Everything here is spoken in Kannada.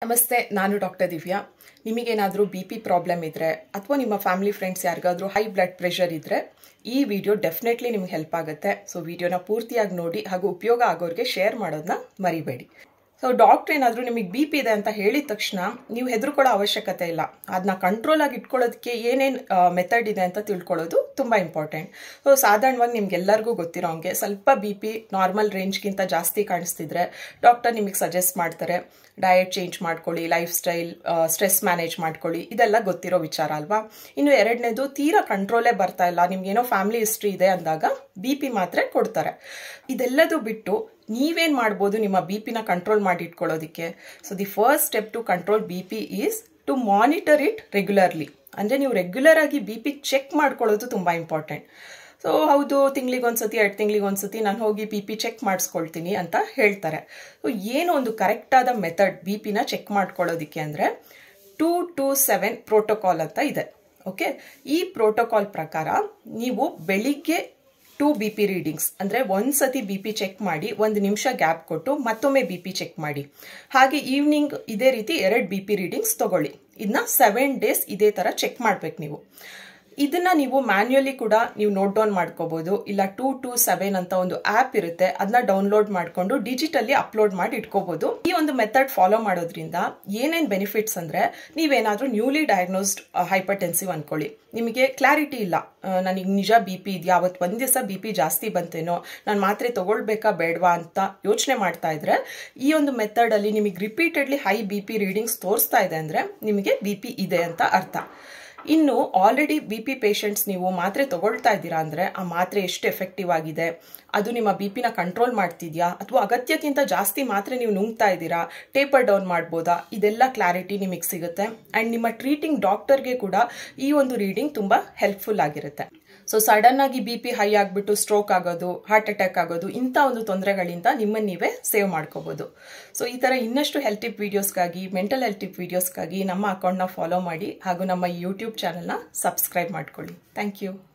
ನಮಸ್ತೆ ನಾನು ಡಾಕ್ಟರ್ ದಿವ್ಯಾ ನಿಮಗೇನಾದರೂ ಬಿ ಪಿ ಪ್ರಾಬ್ಲಮ್ ಇದ್ದರೆ ಅಥವಾ ನಿಮ್ಮ ಫ್ಯಾಮಿಲಿ ಫ್ರೆಂಡ್ಸ್ ಯಾರಿಗಾದ್ರೂ ಹೈ ಬ್ಲಡ್ ಪ್ರೆಷರ್ ಇದ್ದರೆ ಈ ವಿಡಿಯೋ ಡೆಫಿನೆಟ್ಲಿ ನಿಮ್ಗೆ ಹೆಲ್ಪ್ ಆಗುತ್ತೆ ಸೊ ವಿಡಿಯೋನ ಪೂರ್ತಿಯಾಗಿ ನೋಡಿ ಹಾಗೂ ಉಪಯೋಗ ಆಗೋರಿಗೆ ಶೇರ್ ಮಾಡೋದನ್ನ ಮರಿಬೇಡಿ ಸೊ ಡಾಕ್ಟ್ರ್ ಏನಾದರೂ ನಿಮಗೆ ಬಿ ಪಿ ಇದೆ ಅಂತ ಹೇಳಿದ ತಕ್ಷಣ ನೀವು ಹೆದರ್ಕೊಳ್ಳೋ ಅವಶ್ಯಕತೆ ಇಲ್ಲ ಅದನ್ನ ಕಂಟ್ರೋಲ್ ಆಗಿ ಇಟ್ಕೊಳ್ಳೋದಕ್ಕೆ ಏನೇನು ಮೆಥಡ್ ಇದೆ ಅಂತ ತಿಳ್ಕೊಳ್ಳೋದು ತುಂಬ ಇಂಪಾರ್ಟೆಂಟ್ ಸೊ ಸಾಧಾರಣವಾಗಿ ನಿಮ್ಗೆಲ್ಲರಿಗೂ ಗೊತ್ತಿರೋ ಹಂಗೆ ಸ್ವಲ್ಪ ಬಿ ಪಿ ನಾರ್ಮಲ್ ರೇಂಜ್ಗಿಂತ ಜಾಸ್ತಿ ಕಾಣಿಸ್ತಿದ್ರೆ ಡಾಕ್ಟರ್ ನಿಮಗೆ ಸಜೆಸ್ಟ್ ಮಾಡ್ತಾರೆ ಡಯಟ್ ಚೇಂಜ್ ಮಾಡ್ಕೊಳ್ಳಿ ಲೈಫ್ ಸ್ಟೈಲ್ ಸ್ಟ್ರೆಸ್ ಮ್ಯಾನೇಜ್ ಮಾಡ್ಕೊಳ್ಳಿ ಇದೆಲ್ಲ ಗೊತ್ತಿರೋ ವಿಚಾರ ಅಲ್ವಾ ಇನ್ನು ಎರಡನೇದು ತೀರಾ ಕಂಟ್ರೋಲೇ ಬರ್ತಾ ಇಲ್ಲ ನಿಮ್ಗೇನೋ ಫ್ಯಾಮಿಲಿ ಹಿಸ್ಟ್ರಿ ಇದೆ ಅಂದಾಗ ಬಿ ಪಿ ಮಾತ್ರೆ ಕೊಡ್ತಾರೆ ಇದೆಲ್ಲದು ಬಿಟ್ಟು ನೀವೇನು ಮಾಡ್ಬೋದು ನಿಮ್ಮ ಬಿ ಪಿನ ಕಂಟ್ರೋಲ್ ಮಾಡಿ ಇಟ್ಕೊಳ್ಳೋದಕ್ಕೆ so the first step to control B P is to monitor it regularly ಅಂದರೆ ನೀವು ರೆಗ್ಯುಲರ್ ಆಗಿ ಬಿ ಪಿ ಚೆಕ್ ಮಾಡ್ಕೊಳ್ಳೋದು ತುಂಬ ಇಂಪಾರ್ಟೆಂಟ್ ಸೊ ಹೌದು ತಿಂಗ್ಳಿಗೆ ಒಂದ್ಸತಿ ಎರಡು ತಿಂಗ್ಳಿಗೆ ಒಂದ್ಸತಿ ನಾನು ಹೋಗಿ ಬಿ ಪಿ ಚೆಕ್ ಮಾಡಿಸ್ಕೊಳ್ತೀನಿ ಅಂತ ಹೇಳ್ತಾರೆ ಸೊ ಏನು ಒಂದು ಕರೆಕ್ಟಾದ ಮೆಥಡ್ ಬಿ ಪಿನ ಚೆಕ್ ಮಾಡ್ಕೊಳ್ಳೋದಕ್ಕೆ ಅಂದರೆ ಟೂ ಟು ಸೆವೆನ್ ಪ್ರೋಟೋಕಾಲ್ ಅಂತ ಇದೆ ಓಕೆ ಈ ಪ್ರೋಟೋಕಾಲ್ ಪ್ರಕಾರ ನೀವು ಬೆಳಿಗ್ಗೆ ಟೂ ಬಿ ಪಿ ರೀಡಿಂಗ್ಸ್ ಅಂದರೆ ಒಂದು ಸತಿ ಬಿ ಪಿ ಚೆಕ್ ಮಾಡಿ ಒಂದು ನಿಮಿಷ ಗ್ಯಾಪ್ ಕೊಟ್ಟು ಮತ್ತೊಮ್ಮೆ ಬಿ ಪಿ ಚೆಕ್ ಮಾಡಿ ಹಾಗೆ ಈವ್ನಿಂಗ್ ಇದೇ ರೀತಿ ಎರಡು ಬಿ ಪಿ ರೀಡಿಂಗ್ಸ್ ತೊಗೊಳ್ಳಿ ಇದನ್ನ ಸೆವೆನ್ ಡೇಸ್ ಇದೇ ಥರ ಚೆಕ್ ಮಾಡ್ಬೇಕು ನೀವು ಇದನ್ನ ನೀವು ಮ್ಯಾನ್ಯುಯಲಿ ಕೂಡ ನೀವು ನೋಟ್ ಡೌನ್ ಮಾಡ್ಕೋಬಹುದು ಇಲ್ಲ ಟೂ ಟು ಸೆವೆನ್ ಅಂತ ಒಂದು ಆ್ಯಪ್ ಇರುತ್ತೆ ಅದನ್ನ ಡೌನ್ಲೋಡ್ ಮಾಡಿಕೊಂಡು ಡಿಜಿಟಲಿ ಅಪ್ಲೋಡ್ ಮಾಡಿ ಇಟ್ಕೋಬಹುದು ಈ ಒಂದು ಮೆಥಡ್ ಫಾಲೋ ಮಾಡೋದ್ರಿಂದ ಏನೇನು ಬೆನಿಫಿಟ್ಸ್ ಅಂದ್ರೆ ನೀವೇನಾದ್ರೂ ನ್ಯೂಲಿ ಡಯಾಗ್ನೋಸ್ಡ್ ಹೈಪರ್ಟೆನ್ಸಿವ್ ಅನ್ಕೊಳ್ಳಿ ನಿಮಗೆ ಕ್ಲಾರಿಟಿ ಇಲ್ಲ ನನಗೆ ನಿಜ ಬಿ ಪಿ ಇದೆಯಾ ಅವತ್ತು ಒಂದು ದಿವಸ ಬಿ ಪಿ ಜಾಸ್ತಿ ಬಂತೇನೋ ನಾನು ಮಾತ್ರೆ ತಗೊಳ್ಬೇಕಾ ಬೇಡವಾ ಅಂತ ಯೋಚನೆ ಮಾಡ್ತಾ ಇದ್ರೆ ಈ ಒಂದು ಮೆಥಡಲ್ಲಿ ನಿಮಗೆ repeatedly high B P readings ತೋರಿಸ್ತಾ ಇದೆ ಅಂದರೆ ನಿಮಗೆ ಬಿ ಪಿ ಇದೆ ಅಂತ ಅರ್ಥ ಇನ್ನು ಆಲ್ರೆಡಿ ಬಿ ಪಿ ಪೇಷಂಟ್ಸ್ ನೀವು ಮಾತ್ರೆ ತಗೊಳ್ತಾ ಇದ್ದೀರಾ ಅಂದರೆ ಆ ಮಾತ್ರೆ ಎಷ್ಟು ಎಫೆಕ್ಟಿವ್ ಆಗಿದೆ ಅದು ನಿಮ್ಮ ಬಿ ಪಿನ ಕಂಟ್ರೋಲ್ ಮಾಡ್ತಿದ್ಯಾ ಅಥವಾ ಅಗತ್ಯಕ್ಕಿಂತ ಜಾಸ್ತಿ ಮಾತ್ರೆ ನೀವು ನುಂಗ್ತಾ ಇದ್ದೀರಾ ಟೇಪರ್ ಡೌನ್ ಮಾಡ್ಬೋದಾ ಇದೆಲ್ಲ ಕ್ಲಾರಿಟಿ ನಿಮಗೆ ಸಿಗುತ್ತೆ ಆ್ಯಂಡ್ ನಿಮ್ಮ ಟ್ರೀಟಿಂಗ್ ಡಾಕ್ಟರ್ಗೆ ಕೂಡ ಈ ಒಂದು ರೀಡಿಂಗ್ ತುಂಬ ಹೆಲ್ಪ್ಫುಲ್ ಆಗಿರುತ್ತೆ ಸೊ ಸಡನ್ ಆಗಿ ಬಿ ಪಿ ಹೈ ಆಗಿಬಿಟ್ಟು ಸ್ಟ್ರೋಕ್ ಆಗೋದು ಹಾರ್ಟ್ ಅಟ್ಯಾಕ್ ಆಗೋದು ಇಂಥ ಒಂದು ತೊಂದರೆಗಳಿಂದ ನಿಮ್ಮನ್ನು ನೀವೇ ಸೇವ್ ಮಾಡ್ಕೋಬೋದು ಸೊ ಈ ಥರ ಇನ್ನಷ್ಟು ಹೆಲ್ತ್ ಟಿಪ್ ವೀಡಿಯೋಸ್ಗಾಗಿ ಮೆಂಟಲ್ ಹೆಲ್ತ್ ಟಿಪ್ ವೀಡಿಯೋಸ್ಗಾಗಿ ನಮ್ಮ ಅಕೌಂಟ್ನ ಫಾಲೋ ಮಾಡಿ ಹಾಗೂ ನಮ್ಮ ಯೂಟ್ಯೂಬ್ ಚಾನಲ್ನ ಸಬ್ಸ್ಕ್ರೈಬ್ ಮಾಡ್ಕೊಳ್ಳಿ ಥ್ಯಾಂಕ್ ಯು